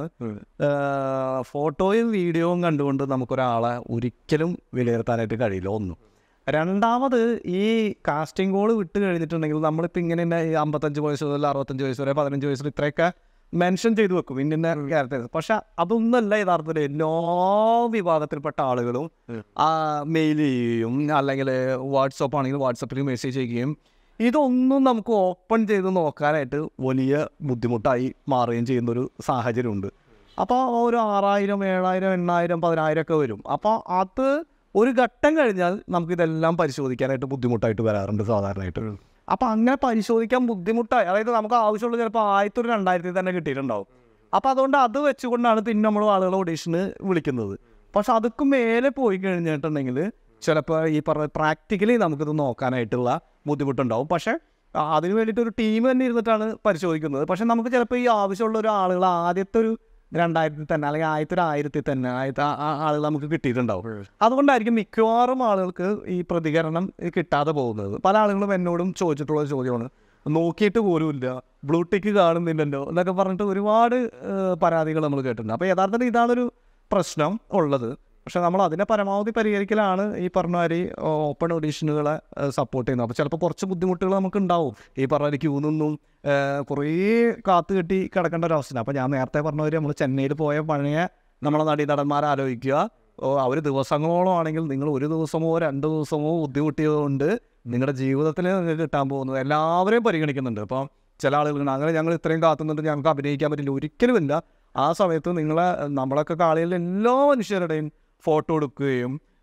ഏഹ് ഫോട്ടോയും വീഡിയോയും കണ്ടുകൊണ്ട് നമുക്കൊരാളെ ഒരിക്കലും വിലയിരുത്താനായിട്ട് കഴിയില്ല ഒന്നും രണ്ടാമത് ഈ കാസ്റ്റിംഗ് കോൾ വിട്ട് കഴിഞ്ഞിട്ടുണ്ടെങ്കിൽ നമ്മളിപ്പോൾ ഇങ്ങനെ തന്നെ ഈ അമ്പത്തഞ്ച് വയസ്സ് മുതൽ അറുപത്തഞ്ച് വയസ്സ് വരെ പതിനഞ്ച് വയസ്സിൽ ഇത്രയൊക്കെ മെൻഷൻ ചെയ്ത് വെക്കും ഇന്ന ക്യാരക്ടേഴ്സ് പക്ഷെ അതൊന്നല്ല യഥാർത്ഥത്തിൽ എല്ലാ വിഭാഗത്തിൽപ്പെട്ട ആളുകളും ആ മെയിൽ ചെയ്യുകയും അല്ലെങ്കിൽ വാട്സപ്പ് ആണെങ്കിൽ വാട്സപ്പിൽ മെസ്സേജ് ചെയ്യുകയും ഇതൊന്നും നമുക്ക് ഓപ്പൺ ചെയ്ത് നോക്കാനായിട്ട് വലിയ ബുദ്ധിമുട്ടായി മാറുകയും ചെയ്യുന്ന ഒരു സാഹചര്യമുണ്ട് അപ്പോൾ ഒരു ആറായിരം ഏഴായിരം എണ്ണായിരം പതിനായിരം ഒക്കെ വരും അപ്പോൾ അത് ഒരു ഘട്ടം കഴിഞ്ഞാൽ നമുക്കിതെല്ലാം പരിശോധിക്കാനായിട്ട് ബുദ്ധിമുട്ടായിട്ട് വരാറുണ്ട് സാധാരണയായിട്ട് അപ്പോൾ അങ്ങനെ പരിശോധിക്കാൻ ബുദ്ധിമുട്ടായി അതായത് നമുക്ക് ആവശ്യമുള്ള ചിലപ്പോൾ ആയിരത്തി ഒരു രണ്ടായിരത്തി തന്നെ കിട്ടിയിട്ടുണ്ടാവും അപ്പോൾ അതുകൊണ്ട് അത് വെച്ചുകൊണ്ടാണ് പിന്നെ നമ്മൾ ആളുകളെ ഓഡീഷന് വിളിക്കുന്നത് പക്ഷെ അതൊക്കെ മേലെ പോയി കഴിഞ്ഞിട്ടുണ്ടെങ്കിൽ ചിലപ്പോൾ ഈ പറഞ്ഞ പ്രാക്ടിക്കലി നമുക്കിത് നോക്കാനായിട്ടുള്ള ബുദ്ധിമുട്ടുണ്ടാവും പക്ഷേ ആ, അതിന് വേണ്ടിയിട്ട് ഒരു ടീം തന്നെ ഇരുന്നിട്ടാണ് പരിശോധിക്കുന്നത് പക്ഷെ നമുക്ക് ചിലപ്പോൾ ഈ ആവശ്യമുള്ള ഒരു ആളുകൾ ആദ്യത്തെ ഒരു രണ്ടായിരത്തിൽ തന്നെ അല്ലെങ്കിൽ ആദ്യത്തെ ഒരു ആയിരത്തിൽ തന്നെ ആദ്യത്തെ ആ- ആ ആളുകൾ നമുക്ക് കിട്ടിയിട്ടുണ്ടാവും അതുകൊണ്ടായിരിക്കും മിക്കവാറും ആളുകൾക്ക് ഈ പ്രതികരണം കിട്ടാതെ പോകുന്നത് പല ആളുകളും എന്നോടും ചോദിച്ചിട്ടുള്ള ഒരു ചോദ്യമാണ് നോക്കിയിട്ട് പോലും ഇല്ല ബ്ലൂടിക്ക് കാണുന്നില്ലല്ലോ എന്നൊക്കെ പറഞ്ഞിട്ട് ഒരുപാട് പരാതികൾ നമ്മൾ കേട്ടിട്ടുണ്ട് അപ്പോൾ യഥാർത്ഥത്തിൽ ഇതാണൊരു പ്രശ്നം ഉള്ളത് പക്ഷെ നമ്മൾ അതിനെ പരമാവധി പരിഹരിക്കലാണ് ഈ പറഞ്ഞ മാതിരി ഓപ്പൺ ഓഡീഷനുകളെ സപ്പോർട്ട് ചെയ്യുന്നത് അപ്പോൾ ചിലപ്പോൾ കുറച്ച് ബുദ്ധിമുട്ടുകൾ നമുക്ക് ഉണ്ടാവും ഈ പറഞ്ഞ മാതിരി ക്യൂ നിന്നും ഏഹ്, കുറേ കാത്തു കെട്ടി കിടക്കേണ്ട ഒരു അവസ്ഥ അപ്പോൾ ഞാൻ നേരത്തെ പറഞ്ഞ മാതിരി നമ്മൾ ചെന്നൈയിൽ പോയ പഴയ നമ്മളെ നടീനടന്മാരെ ആലോചിക്കുക അവർ ദിവസങ്ങളോളം ആണെങ്കിൽ നിങ്ങൾ ഒരു ദിവസമോ രണ്ട് ദിവസമോ ബുദ്ധിമുട്ടിയതുകൊണ്ട് നിങ്ങളുടെ ജീവിതത്തിൽ നിങ്ങൾക്ക് കിട്ടാൻ പോകുന്നത് എല്ലാവരെയും പരിഗണിക്കുന്നുണ്ട് അപ്പം ചില ആളുകൾ അങ്ങനെ ഞങ്ങൾ ഇത്രയും കാത്തുന്നുണ്ട് ഞങ്ങൾക്ക് അഭിനയിക്കാൻ പറ്റില്ല ഒരിക്കലുമില്ല ആ സമയത്ത് നിങ്ങളെ നമ്മളൊക്കെ കാളികളിൽ എല്ലാ മനുഷ്യരുടെയും ഫോട്ടോ എടുക്കുകയും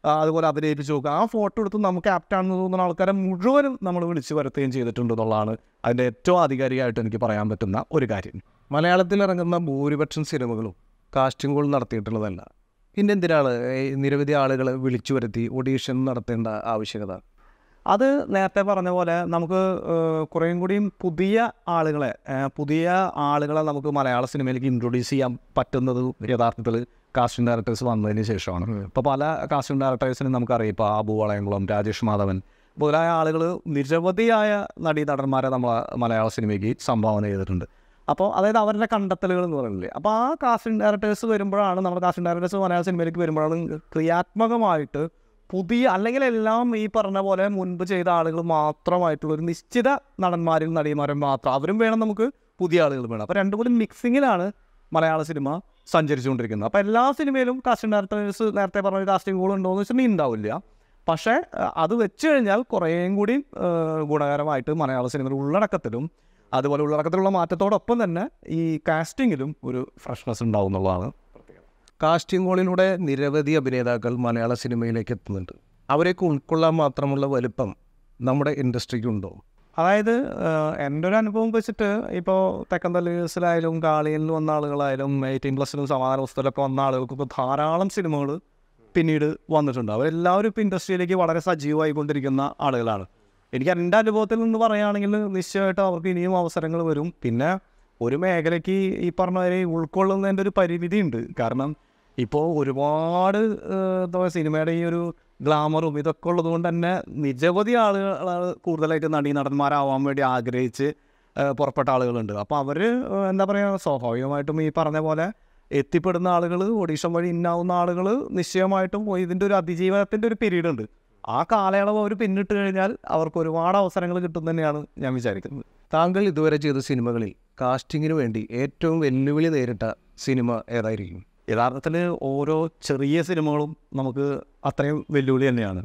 ആ, അതുപോലെ അഭിനയിപ്പിച്ച് നോക്കുക ആ ഫോട്ടോ എടുത്ത് നമുക്ക് ആപ്റ്റാണെന്ന് തോന്നുന്ന ആൾക്കാരെ മുഴുവനും നമ്മൾ വിളിച്ച് വരുത്തുകയും ചെയ്തിട്ടുണ്ട് എന്നുള്ളതാണ് അതിൻ്റെ ഏറ്റവും ആധികാരികമായിട്ട് എനിക്ക് പറയാൻ പറ്റുന്ന ഒരു കാര്യം മലയാളത്തിൽ ഇറങ്ങുന്ന ഭൂരിപക്ഷം സിനിമകളും കാസ്റ്റിംഗുകൾ നടത്തിയിട്ടുള്ളതല്ല പിന്നെ എന്തിനാണ് ഈ നിരവധി ആളുകളെ വിളിച്ചു വരുത്തി ഓഡീഷൻ നടത്തേണ്ട ആവശ്യകത അത് നേരത്തെ പറഞ്ഞ പോലെ നമുക്ക് ഏഹ്, കുറേയും കൂടിയും പുതിയ ആളുകളെ ഏഹ്, പുതിയ ആളുകളെ നമുക്ക് മലയാള സിനിമയിലേക്ക് ഇൻട്രൊഡ്യൂസ് ചെയ്യാൻ പറ്റുന്നത് യഥാർത്ഥത്തിൽ കാസ്റ്റിംഗ് ഡയറക്ടേഴ്സ് വന്നതിന് ശേഷമാണ് ഇപ്പോൾ പല കാസ്റ്റിംഗ് ഡയറക്ടേഴ്സിനും നമുക്കറിയാം ഇപ്പോൾ ആബു വളയംകുളം രാജേഷ് മാധവൻ മുതലായ ആളുകൾ നിരവധിയായ നടീ നടന്മാരെ നമ്മൾ മലയാള സിനിമയ്ക്ക് സംഭാവന ചെയ്തിട്ടുണ്ട് അപ്പോൾ അതായത് അവരുടെ കണ്ടെത്തലുകൾ എന്ന് പറയുന്നില്ലേ അപ്പോൾ ആ കാസ്റ്റിംഗ് ഡയറക്ടേഴ്സ് വരുമ്പോഴാണ് നമ്മുടെ കാസ്റ്റിംഗ് ഡയറക്ടേഴ്സ് മലയാള സിനിമയിലേക്ക് വരുമ്പോഴാണ് ക്രിയാത്മകമായിട്ട് പുതിയ അല്ലെങ്കിൽ എല്ലാം ഈ പറഞ്ഞ പോലെ മുൻപ് ചെയ്ത ആളുകൾ മാത്രമായിട്ടുള്ള ഒരു നിശ്ചിത നടന്മാരും നടിമാരും മാത്രം അവരും വേണം നമുക്ക് പുതിയ ആളുകൾ വേണം അപ്പോൾ രണ്ടും കൂടി മിക്സിങ്ങിലാണ് മലയാള സിനിമ സഞ്ചരിച്ചുകൊണ്ടിരിക്കുന്നത് അപ്പോൾ എല്ലാ സിനിമയിലും കാസ്റ്റിംഗ് ഡയറക്ടേഴ്സ് നേരത്തെ പറഞ്ഞ കാസ്റ്റിംഗ് കൂൾ ഉണ്ടോ എന്ന് വെച്ചിട്ടുണ്ടെങ്കിൽ ഉണ്ടാവില്ല പക്ഷേ അഹ് അത് വെച്ച് കഴിഞ്ഞാൽ കുറേയും കൂടി ഏഹ്, ഗുണകരമായിട്ട് മലയാള സിനിമയുടെ ഉള്ളടക്കത്തിലും അതുപോലെ ഉള്ളടക്കത്തിലുള്ള മാറ്റത്തോടൊപ്പം തന്നെ ഈ കാസ്റ്റിങ്ങിലും ഒരു ഫ്രഷ്നെസ് ഉണ്ടാവും എന്നുള്ളതാണ് കാസ്റ്റിംഗ് കോളിലൂടെ നിരവധി അഭിനേതാക്കൾ മലയാള സിനിമയിലേക്ക് എത്തുന്നുണ്ട് അവരെയൊക്കെ ഉൾക്കൊള്ളാൻ മാത്രമുള്ള വലുപ്പം നമ്മുടെ ഇൻഡസ്ട്രിക്കുണ്ടോ അതായത് ഏഹ്, എൻ്റെ ഒരു അനുഭവം വെച്ചിട്ട് ഇപ്പോൾ തെക്കൻ തലീസിലായാലും കാളിയനിൽ വന്ന ആളുകളായാലും എയ്റ്റീൻ പ്ലസിലും സമാധാന പുസ്തകത്തിലൊക്കെ വന്ന ആളുകൾക്കൊക്കെ ധാരാളം സിനിമകൾ പിന്നീട് വന്നിട്ടുണ്ട് അവരെല്ലാവരും ഇപ്പോൾ ഇൻഡസ്ട്രിയിലേക്ക് വളരെ സജീവമായിക്കൊണ്ടിരിക്കുന്ന ആളുകളാണ് എനിക്ക് എൻ്റെ അനുഭവത്തിൽ നിന്ന് പറയുകയാണെങ്കിൽ നിശ്ചയമായിട്ടും അവർക്ക് ഇനിയും അവസരങ്ങൾ വരും പിന്നെ ഒരു മേഖലയ്ക്ക് ഈ പറഞ്ഞ പോലെ ഉൾക്കൊള്ളുന്നതിൻ്റെ ഒരു പരിമിതി ഉണ്ട് കാരണം ഇപ്പോൾ ഒരുപാട് ഏഹ്, എന്താ പറയുക സിനിമയുടെ ഈ ഒരു ഗ്ലാമറും ഇതൊക്കെ ഉള്ളത് കൊണ്ട് തന്നെ നിരവധി ആളുകൾ കൂടുതലായിട്ട് നടീ നടന്മാരാവാൻ വേണ്ടി ആഗ്രഹിച്ച് ഏഹ്, പുറപ്പെട്ട ആളുകളുണ്ട് അപ്പോൾ അവർ എന്താ പറയുക സ്വാഭാവികമായിട്ടും ഈ പറഞ്ഞ പോലെ എത്തിപ്പെടുന്ന ആളുകൾ ഓഡീഷൻ വഴി ഇന്നാവുന്ന ആളുകൾ നിശ്ചയമായിട്ടും ഇതിൻ്റെ ഒരു അതിജീവനത്തിൻ്റെ ഒരു പീരീഡ് ഉണ്ട് ആ കാലയളവ് അവർ പിന്നിട്ട് കഴിഞ്ഞാൽ അവർക്ക് ഒരുപാട് അവസരങ്ങൾ കിട്ടും തന്നെയാണ് ഞാൻ വിചാരിക്കുന്നത് താങ്കൾ ഇതുവരെ ചെയ്ത സിനിമകളിൽ കാസ്റ്റിങ്ങിന് വേണ്ടി ഏറ്റവും വെല്ലുവിളി നേരിട്ട സിനിമ ഏതായിരിക്കും യഥാർത്ഥത്തിൽ ഓരോ ചെറിയ സിനിമകളും നമുക്ക് അത്രയും വെല്ലുവിളി തന്നെയാണ്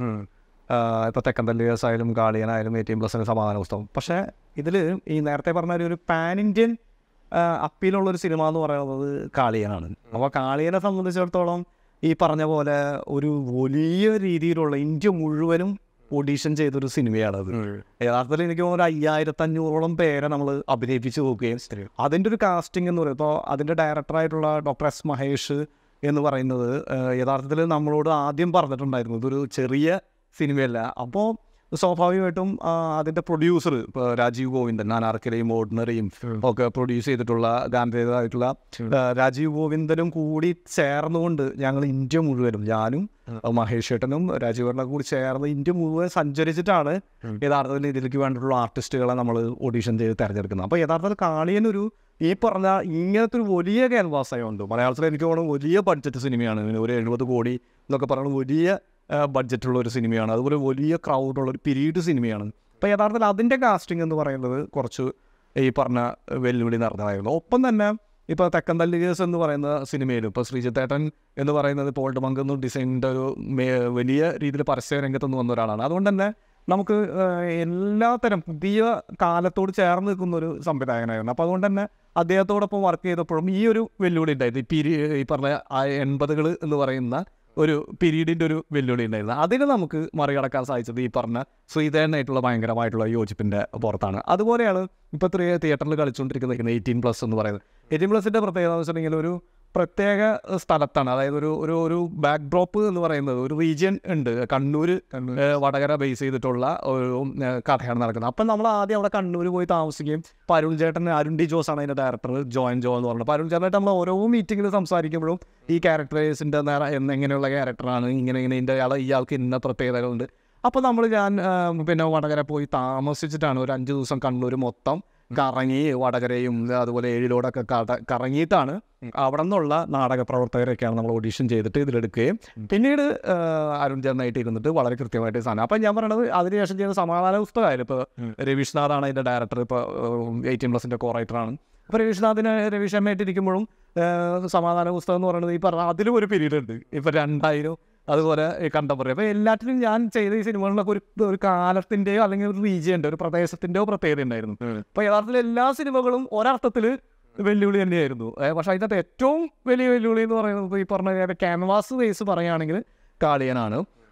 ഇപ്പോൾ തെക്കൻ തല്ലിയേഴ്സ് ആയാലും ഗാളിയനായാലും എയ്റ്റീൻ പ്ലസിന് സമാധാന പുസ്തകം പക്ഷേ ഇതിൽ ഈ നേരത്തെ പറഞ്ഞ ഒരു- ഒരു പാൻ ഇന്ത്യൻ അപ്പീലുള്ള ഒരു സിനിമ എന്ന് പറയുന്നത് കാളിയനാണ് അപ്പോൾ കാളിയനെ സംബന്ധിച്ചിടത്തോളം ഈ പറഞ്ഞ പോലെ ഒരു വലിയ രീതിയിലുള്ള ഇന്ത്യ മുഴുവനും ഓഡീഷൻ ചെയ്തൊരു സിനിമയാണത് യഥാർത്ഥത്തിൽ എനിക്ക് തോന്നുന്നു ഒരു അയ്യായിരത്തി അഞ്ഞൂറോളം പേരെ നമ്മൾ അഭിനയിപ്പിച്ച് നോക്കുകയും അതിൻ്റെ ഒരു കാസ്റ്റിംഗ് എന്ന് പറയുമ്പോൾ അതിൻ്റെ ഡയറക്ടറായിട്ടുള്ള ഡോക്ടർ എസ് മഹേഷ് എന്ന് പറയുന്നത് ഏഹ്, യഥാർത്ഥത്തിൽ നമ്മളോട് ആദ്യം പറഞ്ഞിട്ടുണ്ടായിരുന്നു ഇതൊരു ചെറിയ സിനിമയല്ല അപ്പോൾ സ്വാഭാവികമായിട്ടും ആ, അതിൻ്റെ പ്രൊഡ്യൂസർ ഇപ്പോൾ രാജീവ് ഗോവിന്ദൻ അനാർക്കലയും ഓർഡിനറിയും ഒക്കെ പ്രൊഡ്യൂസ് ചെയ്തിട്ടുള്ള ഗാന്ധിതായിട്ടുള്ള രാജീവ് ഗോവിന്ദനും കൂടി ചേർന്നുകൊണ്ട് ഞങ്ങൾ ഇന്ത്യ മുഴുവനും ഞാനും മഹേഷ് ഏട്ടനും രാജീവ് ഏട്ടനും കൂടി ചേർന്ന് ഇന്ത്യ മുഴുവൻ സഞ്ചരിച്ചിട്ടാണ് യഥാർത്ഥത്തിൽ ഇതിലേക്ക് വേണ്ടിയിട്ടുള്ള ആർട്ടിസ്റ്റുകളെ നമ്മൾ ഓഡീഷൻ ചെയ്ത് തിരഞ്ഞെടുക്കുന്നത് അപ്പോൾ യഥാർത്ഥത്തിൽ കാളിയനൊരു ഈ പറഞ്ഞ ഇങ്ങനത്തെ ഒരു വലിയ ക്യാൻവാസ് ആയതുകൊണ്ട് മലയാളത്തിൽ എനിക്ക് തോന്നുന്നു വലിയ ബഡ്ജറ്റ് സിനിമയാണ് ഇതിന് ഒരു എഴുപത് കോടി എന്നൊക്കെ പറയുന്നത് വലിയ ബഡ്ജറ്റുള്ള ഒരു സിനിമയാണ് അതുപോലെ വലിയ ക്രൗഡുള്ള ഒരു പീരീഡ് സിനിമയാണ് അപ്പോൾ യഥാർത്ഥത്തിൽ അതിൻ്റെ കാസ്റ്റിംഗ് എന്ന് പറയുന്നത് കുറച്ച് ഈ പറഞ്ഞ വെല്ലുവിളി നടന്നതായിരുന്നു ഒപ്പം തന്നെ ഇപ്പോൾ തെക്കൻ തല്ലികേഴ്സ് എന്ന് പറയുന്ന സിനിമയിലും ഇപ്പോൾ ശ്രീജിത്തേട്ടൻ എന്ന് പറയുന്നത് പോൾട്ട് മങ്കെന്ന് ഡിസൈനിൻ്റെ ഒരു മേ- വലിയ രീതിയിൽ പരസ്യ രംഗത്ത് നിന്ന് വന്ന ഒരാളാണ് അതുകൊണ്ട് തന്നെ നമുക്ക് ഏഹ്, എല്ലാത്തരം പുതിയ കാലത്തോട് ചേർന്ന് നിൽക്കുന്ന ഒരു സംവിധായകനായിരുന്നു അപ്പോൾ അതുകൊണ്ട് തന്നെ അദ്ദേഹത്തോടൊപ്പം വർക്ക് ചെയ്തപ്പോഴും ഈ ഒരു വെല്ലുവിളി ഉണ്ടായിരുന്നു ഈ പീരി ഈ പറഞ്ഞ എൺപതുകൾ എന്ന് പറയുന്ന ഒരു പീരീഡിൻ്റെ ഒരു വെല്ലുവിളി ഉണ്ടായിരുന്നു അതിന് നമുക്ക് മറികടക്കാൻ സാധിച്ചത് ഈ പറഞ്ഞ ശ്രീധരനായിട്ടുള്ള ഭയങ്കരമായിട്ടുള്ള യോജിപ്പിൻ്റെ പുറത്താണ് അതുപോലെയാണ് ഇപ്പോൾ ത്രീ തിയേറ്ററിൽ കളിച്ചുകൊണ്ടിരിക്കുന്ന എയ്റ്റീൻ പ്ലസ് എന്ന് പറയുന്നത് എയ്റ്റീൻ പ്ലസിൻ്റെ പ്രത്യേകത എന്ന് വെച്ചിട്ടുണ്ടെങ്കിൽ ഒരു പ്രത്യേക സ്ഥലത്താണ് അതായത് ഒരു ഒരു ഒരു ബാക്ക് ഡ്രോപ്പ് എന്ന് പറയുന്നത് ഒരു റീജിയൻ ഉണ്ട് കണ്ണൂർ ഏഹ് വടകര ബേസ് ചെയ്തിട്ടുള്ള ഒരു ഏഹ് കഥയാണ് നടക്കുന്നത് അപ്പം നമ്മൾ ആദ്യം അവിടെ കണ്ണൂർ പോയി താമസിക്കുകയും ഇപ്പോൾ അരുൺ ചേട്ടൻ അരുൺ ഡി ജോസ് ആണ് അതിൻ്റെ ഡയറക്ടർ ജോയിൻ ജോ എന്ന് പറഞ്ഞത് അപ്പോൾ അരുൺ ചേട്ടനായിട്ട് നമ്മൾ ഓരോ മീറ്റിങ്ങിൽ സംസാരിക്കുമ്പോഴും ഈ ക്യാരക്ടേഴ്സിൻ്റെ നേരെ എന്ന് എങ്ങനെയുള്ള ക്യാരക്ടറാണ് ഇങ്ങനെ ഇങ്ങനെ ഇതിൻ്റെ ഇയാൾ ഇയാൾക്ക് ഇന്ന പ്രത്യേകതകളുണ്ട് അപ്പോൾ നമ്മൾ ഞാൻ ആ, പിന്നെ വടകര പോയി താമസിച്ചിട്ടാണ് ഒരു അഞ്ച് ദിവസം കണ്ണൂർ മൊത്തം കറങ്ങി വടകരയും അതുപോലെ ഏഴിലോടൊക്കെ കട കറങ്ങിയിട്ടാണ് അവിടെ നിന്നുള്ള നാടക പ്രവർത്തകരൊക്കെയാണ് നമ്മൾ ഓഡീഷൻ ചെയ്തിട്ട് ഇതിലെടുക്കുകയും പിന്നീട് ആ, അരുൺ ചേർന്നായിട്ട് ഇരുന്നിട്ട് വളരെ കൃത്യമായിട്ട് സാധനം അപ്പം ഞാൻ പറയണത് അതിനുശേഷം ചെയ്യുന്ന സമാധാന പുസ്തകമായാലും ഇപ്പോൾ രവീഷ്നാഥാണ് അതിൻ്റെ ഡയറക്ടർ ഇപ്പോൾ എയ്റ്റീൻ പ്ലസിൻ്റെ കോ റൈറ്ററാണ് അപ്പോൾ രവീഷ്നാഥിന് രവീഷമ്മയായിട്ട് ഇരിക്കുമ്പോഴും ആ, സമാധാന പുസ്തകം എന്ന് പറയുന്നത് ഈ പറഞ്ഞ അതിലും ഒരു പീരീഡ് ഉണ്ട് ഇപ്പോൾ രണ്ടായിരം അതുപോലെ കണ്ടംപററി അപ്പോൾ എല്ലാറ്റിലും ഞാൻ ചെയ്ത ഈ സിനിമകളിലൊക്കെ ഒരു ഒരു കാലത്തിൻ്റെയോ അല്ലെങ്കിൽ ഒരു റീജിയൻ്റെ ഒരു പ്രദേശത്തിൻ്റെയോ പ്രത്യേകത ഉണ്ടായിരുന്നു അപ്പോൾ യഥാർത്ഥത്തിൽ എല്ലാ സിനിമകളും ഒരർത്ഥത്തിൽ വെല്ലുവിളി തന്നെയായിരുന്നു ഏ, പക്ഷേ അതിനകത്ത് ഏറ്റവും വലിയ വെല്ലുവിളി എന്ന് പറയുന്നത് ഈ പറഞ്ഞ ക്യാൻവാസ് ബേസ് പറയുകയാണെങ്കിൽ കാളിയനാണ്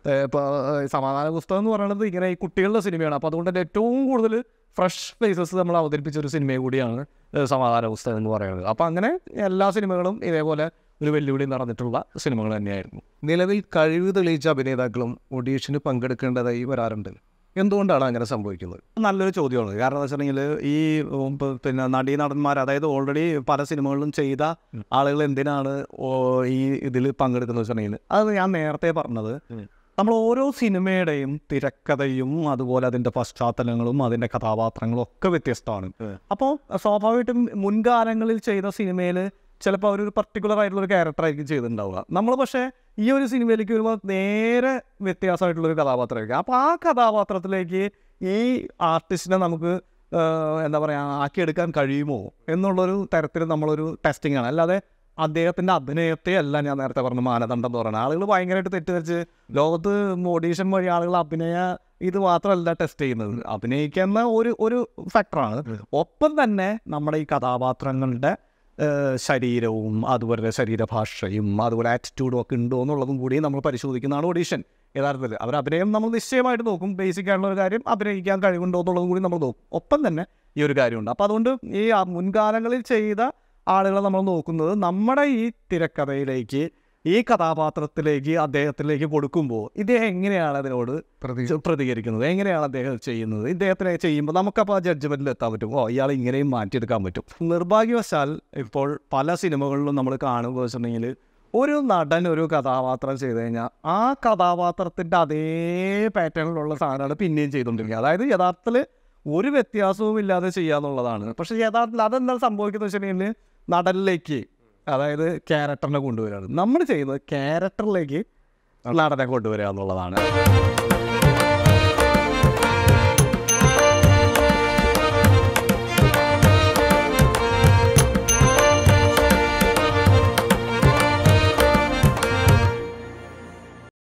ഇപ്പോൾ സമാധാന പുസ്തകം എന്ന് പറയുന്നത് ഇങ്ങനെ ഈ കുട്ടികളുടെ സിനിമയാണ് അപ്പോൾ അതുകൊണ്ട് തന്നെ ഏറ്റവും കൂടുതൽ ഫ്രഷ് ഫേസസ് നമ്മൾ അവതരിപ്പിച്ച ഒരു സിനിമയും കൂടിയാണ് ഏഹ് സമാധാന പുസ്തകം എന്ന് പറയുന്നത് അപ്പോൾ അങ്ങനെ എല്ലാ സിനിമകളും ഇതേപോലെ ഒരു വെല്ലുവിളി നടന്നിട്ടുള്ള സിനിമകൾ തന്നെയായിരുന്നു നിലവിൽ കഴിവ് തെളിയിച്ച അഭിനേതാക്കളും ഓഡീഷന് പങ്കെടുക്കേണ്ടതായി വരാറുണ്ട് എന്തുകൊണ്ടാണ് അങ്ങനെ സംഭവിക്കുന്നത് നല്ലൊരു ചോദ്യമാണ് കാരണം എന്ന് വെച്ചിട്ടുണ്ടെങ്കിൽ ഈ ഉം, പ- പിന്നെ നടീ നടന്മാർ അതായത് ഓൾറെഡി പല സിനിമകളിലും ചെയ്ത ആളുകൾ എന്തിനാണ് ഓ- ഈ ഇതിൽ പങ്കെടുക്കുന്നത് വെച്ചിട്ടുണ്ടെങ്കിൽ അത് ഞാൻ നേരത്തെ പറഞ്ഞത് നമ്മൾ ഓരോ സിനിമയുടെയും തിരക്കഥയും അതുപോലെ അതിൻ്റെ പശ്ചാത്തലങ്ങളും അതിൻ്റെ കഥാപാത്രങ്ങളും ഒക്കെ വ്യത്യസ്തമാണ് അപ്പോൾ സ്വാഭാവികമായിട്ടും മുൻകാലങ്ങളിൽ ചെയ്ത സിനിമയിൽ ചിലപ്പോൾ അവരൊരു പർട്ടിക്കുലർ ആയിട്ടുള്ള ഒരു ക്യാരക്ടർ ആയിരിക്കും ചെയ്തിട്ടുണ്ടാവുക നമ്മൾ പക്ഷേ ഈ ഒരു സിനിമയിലേക്ക് വരുമ്പോൾ നേരെ വ്യത്യാസമായിട്ടുള്ള ഒരു കഥാപാത്രമായിരിക്കും അപ്പോൾ ആ കഥാപാത്രത്തിലേക്ക് ഈ ആർട്ടിസ്റ്റിനെ നമുക്ക് ആഹ്, എന്താ പറയുക ആക്കിയെടുക്കാൻ കഴിയുമോ എന്നുള്ളൊരു തരത്തിൽ നമ്മളൊരു ടെസ്റ്റിംഗ് ആണ് അല്ലാതെ അദ്ദേഹത്തിൻ്റെ അഭിനയത്തെ അല്ല ഞാൻ നേരത്തെ പറഞ്ഞ മാനദണ്ഡം എന്ന് പറയുന്നത് ആളുകൾ ഭയങ്കരമായിട്ട് തെറ്റിദ്ധരിച്ച് ലോകത്ത് ഓഡീഷൻ വഴി ആളുകൾ അഭിനയ ഇത് മാത്രമല്ല ടെസ്റ്റ് ചെയ്യുന്നത് അഭിനയിക്കുന്ന ഒരു ഒരു ഫാക്ടറാണ് ഒപ്പം തന്നെ നമ്മുടെ ഈ കഥാപാത്രങ്ങളുടെ ഏഹ്, ശരീരവും അതുപോലെ ശരീരഭാഷയും അതുപോലെ ആറ്റിറ്റ്യൂഡും ഒക്കെ ഉണ്ടോ എന്നുള്ളതും കൂടി നമ്മൾ പരിശോധിക്കുന്നതാണ് ഓഡീഷൻ യഥാർത്ഥത്തിൽ അവർ അഭിനയം നമ്മൾ നിശ്ചയമായിട്ട് നോക്കും ബേസിക് ആയിട്ടുള്ള ഒരു കാര്യം അഭിനയിക്കാൻ കഴിവുണ്ടോ എന്നുള്ളതും കൂടി നമ്മൾ നോക്കും ഒപ്പം തന്നെ ഈ ഒരു കാര്യമുണ്ട് അപ്പോൾ അതുകൊണ്ട് ഈ ആ മുൻകാലങ്ങളിൽ ചെയ്ത ആളുകളെ നമ്മൾ നോക്കുന്നത് നമ്മുടെ ഈ തിരക്കഥയിലേക്ക് ഈ കഥാപാത്രത്തിലേക്ക് അദ്ദേഹത്തിലേക്ക് കൊടുക്കുമ്പോൾ ഇദ്ദേഹം എങ്ങനെയാണ് അതിനോട് പ്രതി- പ്രതികരിക്കുന്നത് എങ്ങനെയാണ് അദ്ദേഹം ചെയ്യുന്നത് ഇദ്ദേഹത്തിനെ ചെയ്യുമ്പോൾ നമുക്കപ്പോൾ ആ ജഡ്ജ്മെൻറ്റിൽ എത്താൻ പറ്റും ഓ ഇയാൾ ഇങ്ങനെയും മാറ്റിയെടുക്കാൻ പറ്റും നിർഭാഗ്യവശാൽ ഇപ്പോൾ പല സിനിമകളിലും നമ്മൾ കാണുമ്പോൾ വെച്ചിട്ടുണ്ടെങ്കിൽ ഒരു നടൻ ഒരു കഥാപാത്രം ചെയ്ത് കഴിഞ്ഞാൽ ആ കഥാപാത്രത്തിൻ്റെ അതേ പാറ്റേണിലുള്ള സാധനമാണ് പിന്നെയും ചെയ്തുകൊണ്ടിരിക്കുക അതായത് യഥാർത്ഥത്തിൽ ഒരു വ്യത്യാസവും ഇല്ലാതെ ചെയ്യാന്നുള്ളതാണ് പക്ഷേ യഥാർത്ഥത്തിൽ അതെന്താ സംഭവിക്കുന്നത് വെച്ചിട്ടുണ്ടെങ്കിൽ നടനിലേക്ക് അതായത് ക്യാരക്ടറിനെ കൊണ്ടുവരികയാണ് നമ്മൾ ചെയ്യുന്നത് ക്യാരക്ടറിലേക്ക് നടനെ കൊണ്ടുവരിക എന്നുള്ളതാണ്